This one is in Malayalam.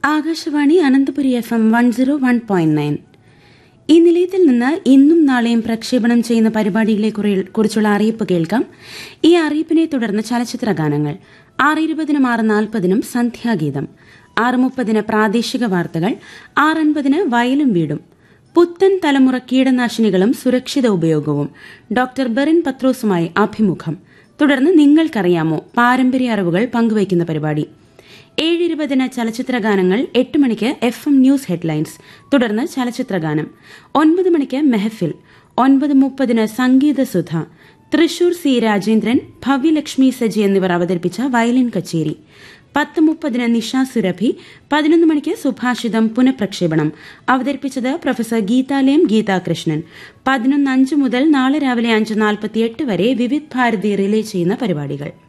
Akashvani Ananthapuri F M one zero one point nine ഈ നിലയത്തിൽ നിന്ന് ഇന്നും നാളെയും പ്രക്ഷേപണം ചെയ്യുന്ന പരിപാടികളെ കുറി- കുറിച്ചുള്ള അറിയിപ്പ് കേൾക്കാം ഈ അറിയിപ്പിനെ തുടർന്ന് ചലച്ചിത്ര ഗാനങ്ങൾ ആറ് ഇരുപതിനും ആറ് നാൽപ്പതിനും സന്ധ്യാഗീതം ആറ് മുപ്പതിന് പ്രാദേശിക വാർത്തകൾ ആറ് അൻപതിന് വയലും വീടും പുത്തൻ തലമുറ കീടനാശിനികളും സുരക്ഷിത ഉപയോഗവും ഡോക്ടർ ബെറിൻ പത്രോസുമായി അഭിമുഖം തുടർന്ന് നിങ്ങൾക്കറിയാമോ പാരമ്പര്യ അറിവുകൾ പങ്കുവയ്ക്കുന്ന പരിപാടി ഏഴ് ഇരുപതിന് ചലച്ചിത്ര ഗാനങ്ങൾ എട്ട് മണിക്ക് എഫ് എം ന്യൂസ് ഹെഡ്ലൈൻസ് തുടർന്ന് ചലച്ചിത്ര ഗാനം ഒൻപത് മണിക്ക് മെഹഫിൽ ഒൻപത് മുപ്പതിന് സംഗീത സുധ തൃശൂർ സി രാജേന്ദ്രൻ ഭവ്യലക്ഷ്മി സജി എന്നിവർ അവതരിപ്പിച്ച വയലിൻ കച്ചേരി പത്ത് മുപ്പതിന് നിഷ സുരഭി പതിനൊന്ന് മണിക്ക് സുഭാഷിതം പുനഃപ്രക്ഷേപണം അവതരിപ്പിച്ചത് പ്രൊഫസർ ഗീതാലയം ഗീതാകൃഷ്ണൻ പതിനൊന്ന് അഞ്ച് മുതൽ നാളെ രാവിലെ അഞ്ച് നാൽപ്പത്തിയെട്ട് വരെ വിവിധ് ഭാരതി റിലേ ചെയ്യുന്ന പരിപാടികൾ